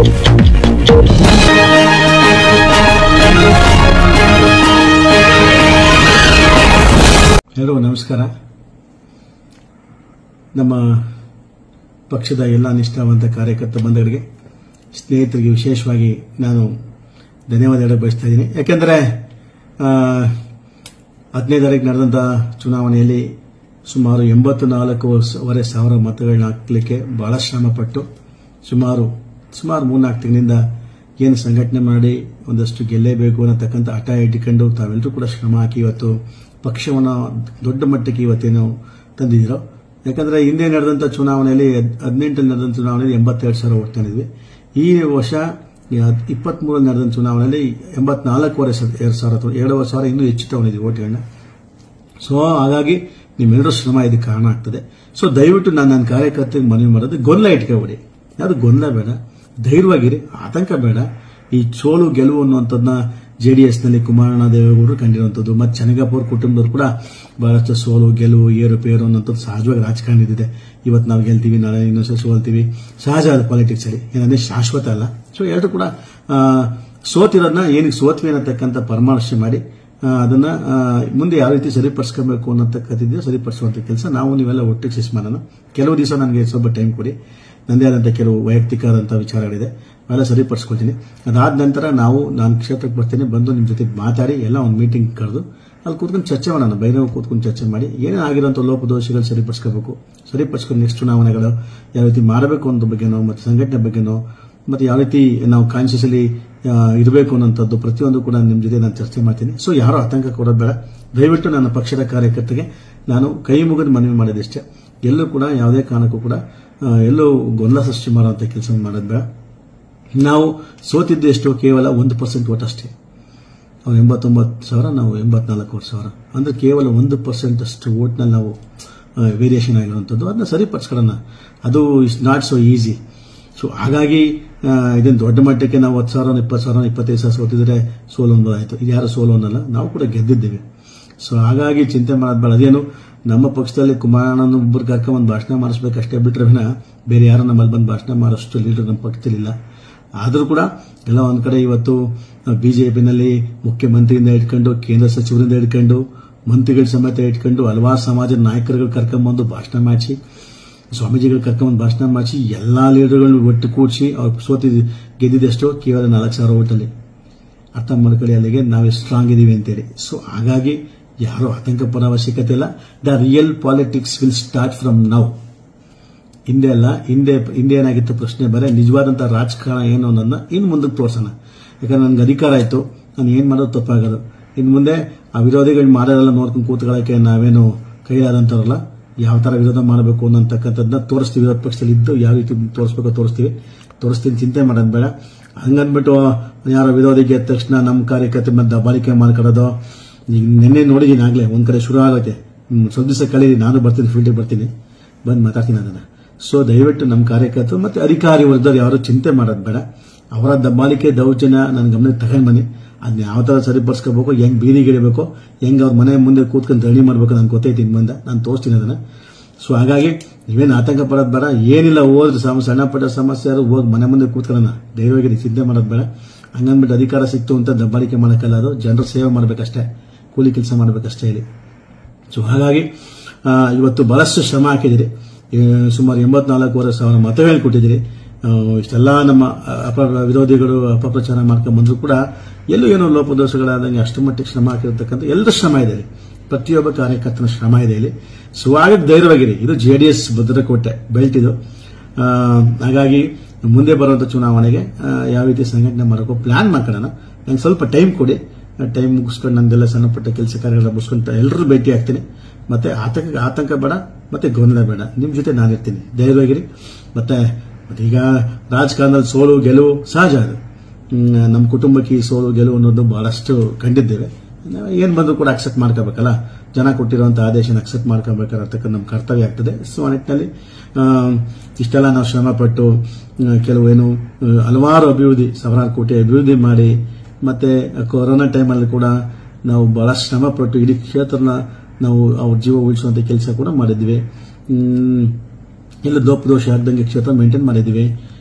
ಎಲ್ಲರಿಗೂ ನಮಸ್ಕಾರ ನಮ್ಮ ಪಕ್ಷದ ಎಲ್ಲ ನಿಷ್ಠಾವಂತ ಕಾರ್ಯಕರ್ತ ಬಂಧುಗಳಿಗೆ ಸ್ನೇಹಿತರಿಗೆ ವಿಶೇಷವಾಗಿ ನಾನು ಧನ್ಯವಾದ ಹೇಳಕ್ಕೆ ಬಯಸ್ತಾ ಇದ್ದೀನಿ ಯಾಕೆಂದರೆ ಹದಿನೈದು ತಾರೀಕು ನಡೆದಂಥ ಚುನಾವಣೆಯಲ್ಲಿ ಸುಮಾರು ಎಂಬತ್ತು ನಾಲ್ಕೂವರೆ ಸಾವಿರ ಮತಗಳನ್ನ ಹಾಕಲಿಕ್ಕೆ ಬಹಳ ಶ್ರಮಪಟ್ಟು ಸುಮಾರು ಸುಮಾರು ಮೂರ್ನಾಲ್ಕು ತಿಂಗಳಿಂದ ಏನು ಸಂಘಟನೆ ಮಾಡಿ ಒಂದಷ್ಟು ಗೆಲ್ಲೇಬೇಕು ಅನ್ನತಕ್ಕಂಥ ಹಠ ಇಟ್ಕೊಂಡು ತಾವೆಲ್ಲರೂ ಕೂಡ ಶ್ರಮ ಹಾಕಿ ಇವತ್ತು ಪಕ್ಷವನ್ನು ದೊಡ್ಡ ಮಟ್ಟಕ್ಕೆ ಇವತ್ತೇನು ತಂದಿದ್ದೀರೋ ಯಾಕಂದ್ರೆ ಹಿಂದೆ ನಡೆದಂಥ ಚುನಾವಣೆಯಲ್ಲಿ ಹದಿನೆಂಟಲ್ಲಿ ನಡೆದಂಥ ಚುನಾವಣೆಯಲ್ಲಿ ಎಂಬತ್ತೆರಡು ಸಾವಿರ ಓಟ್ ತಂದಿದ್ವಿ ಈ ವರ್ಷ ಇಪ್ಪತ್ಮೂರಲ್ಲಿ ನಡೆದಂಥ ಚುನಾವಣೆಯಲ್ಲಿ ಎಂಬತ್ನಾಲ್ಕೂವರೆ ಎರಡು ಸಾವಿರ ಎರಡೂವರೆ ಸಾವಿರ ಇನ್ನೂ ಹೆಚ್ಚು ತಗೊಂಡಿದ್ವಿ ಓಟ್ಗಳನ್ನ ಸೊ ಹಾಗಾಗಿ ನಿಮ್ಮೆಲ್ಲರೂ ಶ್ರಮ ಇದಕ್ಕೆ ಕಾರಣ ಆಗ್ತದೆ ಸೊ ದಯವಿಟ್ಟು ನಾನು ನನ್ನ ಕಾರ್ಯಕರ್ತರಿಗೆ ಮನವಿ ಮಾಡೋದು ಗೊಂದಲ ಇಟ್ಕೊಬೇಡಿ ಯಾವುದು ಗೊಂದಲ ಬೇಡ ಧೈರ್ಯವಾಗಿರಿ ಆತಂಕ ಬೇಡ ಈ ಸೋಲು ಗೆಲುವು ಅನ್ನುವಂಥದ್ದನ್ನ ಜೆ ಡಿ ಎಸ್ನಲ್ಲಿ ಕುಮಾರಣ್ಣ ದೇವೇಗೌಡರು ಕಂಡಿರುವಂಥದ್ದು ಮತ್ತು ಚನಗಾಪುರ ಕುಟುಂಬದವರು ಕೂಡ ಬಹಳಷ್ಟು ಸೋಲು ಗೆಲುವು ಏರುಪೇರು ಅನ್ನೋಂಥದ್ದು ಸಹಜವಾಗಿ ರಾಜಕಾರಣ ಇದ್ದಿದೆ ಇವತ್ತು ನಾವು ಗೆಲ್ತೀವಿ ನಾಳೆ ಇನ್ನೊಂದ್ಸಲ ಸೋಲ್ತೀವಿ ಸಹಜ ಅದು ಪಾಲಿಟಿಕ್ಸ್ ಅಲ್ಲಿ ಏನಂದ್ರೆ ಶಾಶ್ವತ ಅಲ್ಲ ಸೊ ಎಲ್ಲರೂ ಕೂಡ ಆ, ಸೋತಿರೋದನ್ನ ಏನಕ್ಕೆ ಸೋತ್ವಿ ಅನ್ನತಕ್ಕಂಥ ಪರಾಮರ್ಶೆ ಮಾಡಿ ಆ, ಅದನ್ನ ಆ, ಮುಂದೆ ಯಾವ ರೀತಿ ಸರಿಪಡಿಸ್ಕೋಬೇಕು ಅನ್ನತಕ್ಕಂಥದ್ದು ಸರಿಪಡಿಸುವಂತ ಕೆಲಸ ನಾವು ನೀವೆಲ್ಲ ಒಟ್ಟಿಗೆ ಸೇಸ್ ಮಾಡೋಣ ಕೆಲವು ದಿವಸ ನನಗೆ ಸ್ವಲ್ಪ ಟೈಮ್ ಕೊಡಿ ನನ್ನದೇ ಆದಂಥ ಕೆಲವು ವೈಯಕ್ತಿಕವಾದಂಥ ವಿಚಾರಗಳಿದೆ ಅವೆಲ್ಲ ಸರಿಪಡಿಸ್ಕೊಳ್ತೀನಿ ಅದಾದ ನಂತರ ನಾವು ನಾನು ಕ್ಷೇತ್ರಕ್ಕೆ ಬರ್ತೀನಿ ಬಂದು ನಿಮ್ಮ ಜೊತೆ ಮಾತಾಡಿ ಎಲ್ಲ ಒಂದು ಮೀಟಿಂಗ್ ಕರೆದು ಅಲ್ಲಿ ಕೂತ್ಕೊಂಡು ಚರ್ಚೆ ಮಾಡೋಣ ಬೈರವ ಕೂತ್ಕೊಂಡು ಚರ್ಚೆ ಮಾಡಿ ಏನೇನು ಆಗಿರೋಂಥ ಲೋಪದೋಷಗಳು ಸರಿಪಡಿಸ್ಕೋಬೇಕು ಸರಿಪಡಿಸ್ಕೊಂಡು ನೆಕ್ಸ್ಟ್ ಚುನಾವಣೆಗಳು ಯಾವ ರೀತಿ ಮಾಡಬೇಕು ಅನ್ನೋದ್ರ ಬಗ್ಗೆನೋ ಮತ್ತು ಸಂಘಟನೆ ಬಗ್ಗೆನೋ ಮತ್ತು ಯಾವ ರೀತಿ ನಾವು ಕಾನ್ಶಿಯಸ್ಲಿ ಇರಬೇಕು ಅನ್ನೋಂಥದ್ದು ಪ್ರತಿಯೊಂದು ಕೂಡ ನಿಮ್ಮ ಜೊತೆ ನಾನು ಚರ್ಚೆ ಮಾಡ್ತೀನಿ ಸೊ ಯಾರು ಆತಂಕ ಕೊಡೋದು ಬೇಡ ದಯವಿಟ್ಟು ನನ್ನ ಪಕ್ಷದ ಕಾರ್ಯಕರ್ತರಿಗೆ ನಾನು ಕೈ ಮುಗಿದು ಮನವಿ ಮಾಡೋದಿಷ್ಟೇ ಎಲ್ಲೂ ಕೂಡ ಯಾವುದೇ ಕಾರಣಕ್ಕೂ ಕೂಡ ಆ, ಎಲ್ಲೂ ಗೊಂದಲ ಸೃಷ್ಟಿ ಮಾಡುವಂಥ ಕೆಲಸ ಮಾಡೋದು ಬೇಡ ನಾವು ಸೋತಿದ್ದು ಎಷ್ಟು ಕೇವಲ ಒಂದು ಪರ್ಸೆಂಟ್ ಓಟ್ ಅಷ್ಟೇ ಅವ್ರು ಎಂಬತ್ತೊಂಬತ್ತು ಸಾವಿರ ನಾವು ಎಂಬತ್ನಾಲ್ಕು ಸಾವಿರ ಅಂದ್ರೆ ಕೇವಲ ಒಂದು ಪರ್ಸೆಂಟ್ ಅಷ್ಟು ಓಟ್ನಲ್ಲಿ ನಾವು ವೇರಿಯೇಷನ್ ಆಗಿರುವಂಥದ್ದು ಅದನ್ನ ಸರಿಪಡಿಸ್ಕೊಳ್ಳೋಣ ಅದು is not so easy so ಹಾಗಾಗಿ ಆ, ಇದನ್ನ ದೊಡ್ಡ ಮಟ್ಟಕ್ಕೆ ನಾವು ಹತ್ತು ಸಾವಿರ ಇಪ್ಪತ್ತು ಸಾವಿರ ಇಪ್ಪತ್ತೈದು ಸಾವಿರ ಸೋತಿದ್ರೆ ಸೋಲು ಒಂದು ಆಯಿತು ಇದು ಯಾರು ಸೋಲು ಅನ್ನಲ್ಲ ನಾವು ಕೂಡ ಗೆದ್ದಿದ್ದೇವೆ ಸೊ ಹಾಗಾಗಿ ಚಿಂತೆ ಮಾಡೋದು ಬೇಡ ಅದೇನು ನಮ್ಮ ಪಕ್ಷದಲ್ಲಿ ಕುಮಾರಣ್ಣನ ಒಬ್ಬರು ಕರ್ಕೊಂಡ್ ಭಾಷಣ ಮಾಡಿಸ್ಬೇಕಷ್ಟೇ ಬಿಟ್ರೆ ವಿನ ಬೇರೆ ಯಾರು ನಮ್ಮಲ್ಲಿ ಬಂದು ಭಾಷಣ ಮಾಡೋಷ್ಟು ಲೀಡರ್ ನಮ್ಮ ಪಕ್ಷದಲ್ಲಿಲ್ಲ ಆದರೂ ಕೂಡ ಎಲ್ಲ ಒಂದ್ ಕಡೆ ಇವತ್ತು ಬಿಜೆಪಿನಲ್ಲಿ ಮುಖ್ಯಮಂತ್ರಿಯಿಂದ ಇಟ್ಕೊಂಡು ಕೇಂದ್ರ ಸಚಿವರಿಂದ ಇಟ್ಕೊಂಡು ಮಂತ್ರಿಗಳ ಸಮೇತ ಇಟ್ಕೊಂಡು ಹಲವಾರು ಸಮಾಜದ ನಾಯಕರುಗಳು ಕರ್ಕೊಂಡ್ಬಂದು ಭಾಷಣ ಮಾಡಿಸಿ ಸ್ವಾಮೀಜಿಗಳು ಕರ್ಕೊಂಡ್ಬಂದು ಭಾಷಣ ಮಾಡಿಸಿ ಎಲ್ಲಾ ಲೀಡರ್ಗಳನ್ನ ಒಟ್ಟು ಕೂಡಿಸಿ ಅವ್ರು ಸೋತಿದ್ ಗೆದ್ದಿದ್ದೆಷ್ಟೋ ಕೇವಲ ನಾಲ್ಕು ಸಾವಿರ ಓಟಲ್ಲಿ ಅರ್ಥ ಮಾಡ್ಕೊಳ್ಳಿ ಅಲ್ಲಿಗೆ ನಾವು ಸ್ಟ್ರಾಂಗ್ ಇದೀವಿ ಅಂತೇಳಿ ಸೊ ಹಾಗಾಗಿ ಯಾರು ಆತಂಕ ಪಡೋ ಅವಶ್ಯಕತೆ ಇಲ್ಲ the real politics will start from now ಹಿಂದೆ ಅಲ್ಲ ಹಿಂದೆ ಹಿಂದೆ ಏನಾಗಿತ್ತು ಪ್ರಶ್ನೆ ಬೇರೆ ನಿಜವಾದಂತಹ ರಾಜಕಾರಣ ಏನು ಅನ್ನೋದನ್ನ ಇನ್ನು ಮುಂದಕ್ಕೆ ತೋರ್ಸೋಣ ಯಾಕಂದ್ರೆ ನನ್ಗೆ ಅಧಿಕಾರ ಆಯ್ತು ನಾನು ಏನ್ ಮಾಡೋದು ತಪ್ಪಾಗೋದು ಇನ್ನು ಮುಂದೆ ಆ ವಿರೋಧಿಗಳು ಮಾಡೋದೆಲ್ಲ ನೋಡ್ಕೊಂಡು ಕೂತ್ಕೊಳ್ಳೋಕೆ ನಾವೇನು ಕೈಲಾದಂತವ್ರಲ್ಲ ಯಾವ ತರ ವಿರೋಧ ಮಾಡಬೇಕು ಅನ್ನತಕ್ಕಂಥದ್ದನ್ನ ತೋರಿಸ್ತೀವಿ ವಿರೋಧ ಪಕ್ಷದಲ್ಲಿ ಇದ್ದು ಯಾವ ರೀತಿ ತೋರಿಸ್ಬೇಕೋ ತೋರಿಸ್ತೀವಿ ತೋರಿಸ್ತೀನಿ ಚಿಂತೆ ಮಾಡೋದು ಬೇಡ ಹಂಗನ್ಬಿಟ್ಟು ಯಾರೋ ವಿರೋಧಿ ಗೆದ್ದ ತಕ್ಷಣ ನಮ್ಮ ಕಾರ್ಯಕರ್ತೆ ಮೇಲೆ ದಬ್ಬಾಳಿಕೆ ಮಾಡ್ಕೊಳ್ಳೋದು ಈಗ ನಿನ್ನೆ ನೋಡಿದೀನಿ ಆಗ್ಲೇ ಒಂದ್ ಕಡೆ ಶುರು ಆಗುತ್ತೆ ಹ್ಮ್, ಸ್ವಲ್ಪ ದಿವಸ ಕಳೀರಿ ನಾನು ಬರ್ತೀನಿ ಫೀಲ್ಡಿಗೆ ಬರ್ತೀನಿ ಬಂದು ಮಾತಾಡ್ತೀನಿ ಅದನ್ನ ಸೊ ದಯವಿಟ್ಟು ನಮ್ಮ ಕಾರ್ಯಕರ್ತರು ಮತ್ತೆ ಅಧಿಕಾರಿ ವರ್ಗದವ್ರು ಯಾರು ಚಿಂತೆ ಮಾಡೋದು ಬೇಡ ಅವರ ದಬ್ಬಾಳಿಕೆ ದೌರ್ಜನ್ಯ ನನ್ನ ಗಮನಕ್ಕೆ ತಗೊಂಡ್ ಬನ್ನಿ ಅದನ್ನ ಯಾವ ತರ ಸರಿಪಡಿಸ್ಕೋಬೇಕು ಹೆಂಗ್ ಬೀದಿಗಿಡಬೇಕು ಹೆಂಗ್ ಅವ್ರ ಮನೆ ಮುಂದೆ ಕೂತ್ಕೊಂಡು ಧರಣಿ ಮಾಡ್ಬೇಕು ನಂಗೆ ಗೊತ್ತೈತಿ ಇನ್ ಮುಂದೆ ನಾನು ತೋರಿಸ್ತೀನಿ ಅದನ್ನ ಸೊ ಹಾಗಾಗಿ ನೀವೇನು ಆತಂಕ ಪಡೋದು ಬೇಡ ಏನಿಲ್ಲ ಹೋದ್ರೆ ಸಮ ಸಣ್ಣ ಪಟ್ಟ ಸಮಸ್ಯೆ ಯಾರು ಹೋಗಿ ಮನೆ ಮುಂದೆ ಕೂತ್ಕೊಳ್ಳೋಣ ಧೈರ್ಯವಾಗಿ ಚಿಂತೆ ಮಾಡೋದು ಬೇಡ ಹಂಗನ್ಬಿಟ್ಟು ಅಧಿಕಾರ ಸಿಕ್ತು ಅಂತ ದಬ್ಬಾಳಿಕೆ ಮಾಡೋಕ್ಕಲ್ಲ ಅದು ಜನರ ಸೇವೆ ಮಾಡಬೇಕಷ್ಟೇ ಕೂಲಿ ಕೆಲಸ ಮಾಡಬೇಕಷ್ಟೇ ಇಲ್ಲಿ ಸೊ ಹಾಗಾಗಿ ಆ, ಇವತ್ತು ಬಹಳಷ್ಟು ಶ್ರಮ ಹಾಕಿದಿರಿ ಈ ಸುಮಾರು ಎಂಬತ್ನಾಲ್ಕೂವರೆ ಸಾವಿರ ಮತಗಳು ಕೊಟ್ಟಿದ್ದೀರಿ ಆ, ಇಷ್ಟೆಲ್ಲ ನಮ್ಮ ಅಪ ವಿರೋಧಿಗಳು ಅಪಪ್ರಚಾರ ಮಾಡ್ಕೊಂಡ್ ಬಂದ್ರು ಕೂಡ ಎಲ್ಲೂ ಏನೋ ಲೋಪದೋಷಗಳಾದಂಗೆ ಅಷ್ಟು ಮಟ್ಟಿಗೆ ಶ್ರಮ ಹಾಕಿರ್ತಕ್ಕಂಥ ಎಲ್ಲರ ಶ್ರಮ ಇದೆ ಇಲ್ಲಿ ಪ್ರತಿಯೊಬ್ಬ ಕಾರ್ಯಕರ್ತನ ಶ್ರಮ ಇದೆ ಇಲ್ಲಿ ಸೊ ಹಾಗಾಗಿ ಧೈರ್ಯವಾಗಿರಿ ಇದು ಜೆಡಿಎಸ್ ಭದ್ರಕೋಟೆ ಬೆಲ್ಟ್ ಇದು ಆ, ಹಾಗಾಗಿ ಮುಂದೆ ಬರುವಂತ ಚುನಾವಣೆಗೆ ಆ, ಯಾವ ರೀತಿ ಸಂಘಟನೆ ಮಾಡಬೇಕು ಪ್ಲಾನ್ ಮಾಡ್ಕೊಳ್ಳೋಣ ನಂಗೆ ಸ್ವಲ್ಪ ಟೈಮ್ ಕೊಡಿ ಟೈಮ್ ಮುಗಿಸ್ಕೊಂಡು ನಂದೆಲ್ಲ ಸಣ್ಣ ಪುಟ್ಟ ಕೆಲಸ ಕಾರ್ಯಗಳ ಮುಗಿಸ್ಕೊಂಡು ಎಲ್ಲರೂ ಭೇಟಿ ಆಗ್ತೀನಿ ಮತ್ತೆ ಆತಂಕ ಆತಂಕ ಬೇಡ ಮತ್ತೆ ಗೊಂದಲ ಬೇಡ ನಿಮ್ ಜೊತೆ ನಾನಿರ್ತೀನಿ ಧೈರ್ಯವಾಗಿರಿ ಮತ್ತೆ ಮತ್ತೆ ಈಗ ರಾಜಕಾರಣದಲ್ಲಿ ಸೋಲು ಗೆಲುವು ಸಹಜ ಅದು ಹ್ಮ್, ನಮ್ಮ ಕುಟುಂಬಕ್ಕೆ ಈ ಸೋಲು ಗೆಲುವು ಅನ್ನೋದು ಬಹಳಷ್ಟು ಕಂಡಿದ್ದೇವೆ ನಾವು ಏನ್ ಬಂದ್ರು ಕೂಡ ಅಕ್ಸೆಪ್ಟ್ ಮಾಡ್ಕೋಬೇಕಲ್ಲ ಜನ ಕೊಟ್ಟಿರುವಂತ ಆದೇಶನ ಅಕ್ಸೆಪ್ಟ್ ಮಾಡ್ಕೋಬೇಕಾಗಿರ್ತಕ್ಕಂಥ ನಮ್ಮ ಕರ್ತವ್ಯ ಆಗ್ತದೆ ಸೊ ಆ ನಿಟ್ಟಿನಲ್ಲಿ ಆ, ಇಷ್ಟೆಲ್ಲ ನಾವು ಶ್ರಮ ಪಟ್ಟು ಆ, ಕೆಲವೇನು ಆ, ಹಲವಾರು ಅಭಿವೃದ್ಧಿ ಸಾವಿರಾರು ಕೋಟಿ ಅಭಿವೃದ್ಧಿ ಮಾಡಿ ಮತ್ತೆ ಕೊರೋನಾ ಟೈಮಲ್ಲಿ ಕೂಡ ನಾವು ಬಹಳ ಶ್ರಮ ಪಟ್ಟು ಇಡೀ ಕ್ಷೇತ್ರನ ನಾವು ಅವ್ರ ಜೀವ ಉಳಿಸುವಂತ ಕೆಲಸ ಕೂಡ ಮಾಡಿದ್ವಿ ಹ್ಮ್, ಎಲ್ಲ ದೋಪ ದೋಷ ಆಗ್ದಂಗೆ ಕ್ಷೇತ್ರ ಮೇಂಟೈನ್ ಮಾಡಿದ್ವಿ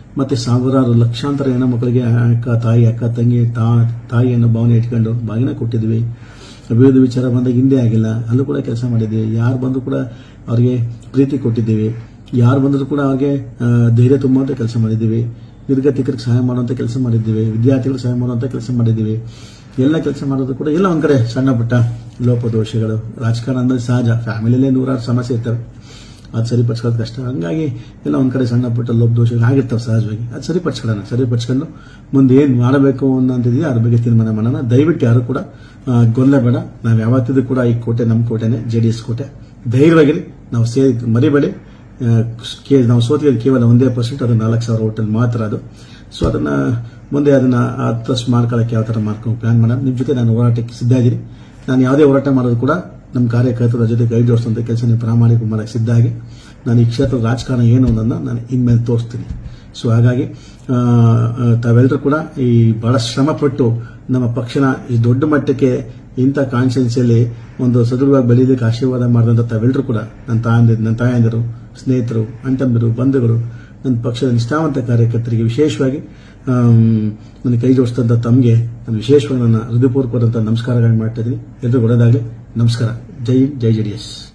ಮತ್ತೆ ಸಾವಿರಾರು ಲಕ್ಷಾಂತರ ಹೆಣ್ಣು ಮಕ್ಕಳಿಗೆ ಅಕ್ಕ ತಾಯಿ ಅಕ್ಕ ತಂಗಿ ತಾ ತಾಯಿ ಅನ್ನೋ ಭಾವನೆ ಇಟ್ಕೊಂಡು ಬಾಗಿನ ಕೊಟ್ಟಿದ್ವಿ ಅಭಿವೃದ್ಧಿ ವಿಚಾರ ಬಂದಾಗ ಹಿಂದೆ ಆಗಿಲ್ಲ ಅಲ್ಲೂ ಕೂಡ ಕೆಲಸ ಮಾಡಿದ್ವಿ ಯಾರು ಬಂದರೂ ಕೂಡ ಅವ್ರಿಗೆ ಪ್ರೀತಿ ಕೊಟ್ಟಿದ್ದೀವಿ ಯಾರು ಬಂದರೂ ಕೂಡ ಅವ್ರಿಗೆ ಆ, ಧೈರ್ಯ ತುಂಬುವಂತ ಕೆಲಸ ಮಾಡಿದ್ದೀವಿ ನಿರ್ಗತಿಕರಿಗೆ ಸಹಾಯ ಮಾಡುವಂತ ಕೆಲಸ ಮಾಡಿದ್ದೀವಿ ವಿದ್ಯಾರ್ಥಿಗಳಿಗೆ ಸಹಾಯ ಮಾಡುವಂತ ಕೆಲಸ ಮಾಡಿದ್ದೀವಿ ಎಲ್ಲ ಕೆಲಸ ಮಾಡೋದು ಕೂಡ ಎಲ್ಲ ಒಂದ್ ಕಡೆ ಸಣ್ಣ ಪುಟ್ಟ ಲೋಪದೋಷಗಳು ರಾಜಕಾರಣ ಅಂದ್ರೆ ಸಹಜ ಫ್ಯಾಮಿಲಿಯಲ್ಲೇ ನೂರಾರು ಸಮಸ್ಯೆ ಇರ್ತವೆ ಅದು ಸರಿಪಡಿಸ್ಕೊಳ್ಳೋದು ಕಷ್ಟ ಹಂಗಾಗಿ ಎಲ್ಲ ಒಂದ್ ಕಡೆ ಸಣ್ಣ ಪುಟ್ಟ ಲೋಪದೋಷಗಳು ಆಗಿರ್ತವೆ ಸಹಜವಾಗಿ ಅದು ಸರಿಪಡಿಸ್ಕೊಳ್ಳೋಣ ಸರಿಪಡಿಸ್ಕೊಂಡು ಮುಂದೆ ಏನ್ ಮಾಡಬೇಕು ಅನ್ನೋಂತಿದೆಯೋ ಅದ್ರ ಬಗ್ಗೆ ತೀರ್ಮಾನ ಮಾಡೋಣ ದಯವಿಟ್ಟು ಯಾರು ಕೂಡ ಆ, ಗೊಂದಲ ಬೇಡ ನಾವು ಯಾವತ್ತಿದ್ದು ಕೂಡ ಈ ಕೋಟೆ ನಮ್ಮ ಕೋಟೆನೆ ಜೆ ಡಿ ಎಸ್ ಕೋಟೆ ಧೈರ್ಯವಾಗಿರಿ ನಾವು ಸೇ ಮರಿಬೇಡಿ ಆ, ಕೇ- ನಾವು ಸೋತಿರೋದು ಕೇವಲ ಒಂದೇ ಪರ್ಸೆಂಟ್ ಅದು ನಾಲ್ಕು ಸಾವಿರ ಹೋಟೆಲ್ ಮಾತ್ರ ಅದು ಸೊ ಅದನ್ನ ಮುಂದೆ ಅದನ್ನ ಹತ್ತಷ್ಟು ಮಾಡ್ಕೊಳ್ಳೋಕೆ ಯಾವ ತರ ಮಾಡ್ಕೊಂಡು ಪ್ಲಾನ್ ಮಾಡೋಣ ನಿಮ್ಮ ಜೊತೆ ನಾನು ಹೋರಾಟಕ್ಕೆ ಸಿದ್ಧ ಇದ್ದೀನಿ ನಾನು ಯಾವುದೇ ಹೋರಾಟ ಮಾಡೋದು ಕೂಡ ನಮ್ಮ ಕಾರ್ಯಕರ್ತರ ಜೊತೆ ಕೈ ಜೋಡಿಸುವಂತ ಕೆಲಸ ನೀವು ಪ್ರಾಮಾಣಿಕ ಮಾಡಕ್ಕೆ ಸಿದ್ಧ ಆಗಿ ನಾನು ಈ ಕ್ಷೇತ್ರದ ರಾಜಕಾರಣ ಏನು ಅನ್ನೋದನ್ನ ನಾನು ಇನ್ಮೇಲೆ ತೋರಿಸ್ತೀನಿ ಸೊ ಹಾಗಾಗಿ ಆ, ಆ, ತಾವೆಲ್ಲರೂ ಕೂಡ ಈ ಬಹಳ ಶ್ರಮ ಪಟ್ಟು ನಮ್ಮ ಪಕ್ಷನ ಈ ದೊಡ್ಡ ಮಟ್ಟಕ್ಕೆ ಇಂಥ ಕಾನ್ಸ್ಟಿಟ್ಯೂನ್ಸಿಯಲ್ಲಿ ಒಂದು ಸದೃಢವಾಗಿ ಬೆಳೀಲಿಕ್ಕೆ ಆಶೀರ್ವಾದ ಮಾಡಿದಂಥ ತಾವೆಲ್ಲರೂ ಕೂಡ ನನ್ನ ತಾಯಂದಿರು ನನ್ನ ತಾಯಂದಿರು ಸ್ನೇಹಿತರು ಅಂಟಂದಿರು ಬಂಧುಗಳು ನನ್ನ ಪಕ್ಷದ ನಿಷ್ಠಾವಂತ ಕಾರ್ಯಕರ್ತರಿಗೆ ವಿಶೇಷವಾಗಿ ಆಮ್, ನನ್ನ ಕೈ ಜೋಡಿಸಿದಂಥ ತಮಗೆ ನಾನು ವಿಶೇಷವಾಗಿ ನನ್ನ ಹೃದಯಪೂರ್ವಕವಾದಂಥ ನಮಸ್ಕಾರಗಳನ್ನು ಮಾಡ್ತಾ ಇದ್ದೀನಿ ಎಲ್ಲರಿಗೂ ಒಳ್ಳೆಯದಾಗಲಿ ನಮಸ್ಕಾರ ಜೈ ಹಿಂದ್, ಜೈ ಜೆ ಡಿ ಎಸ್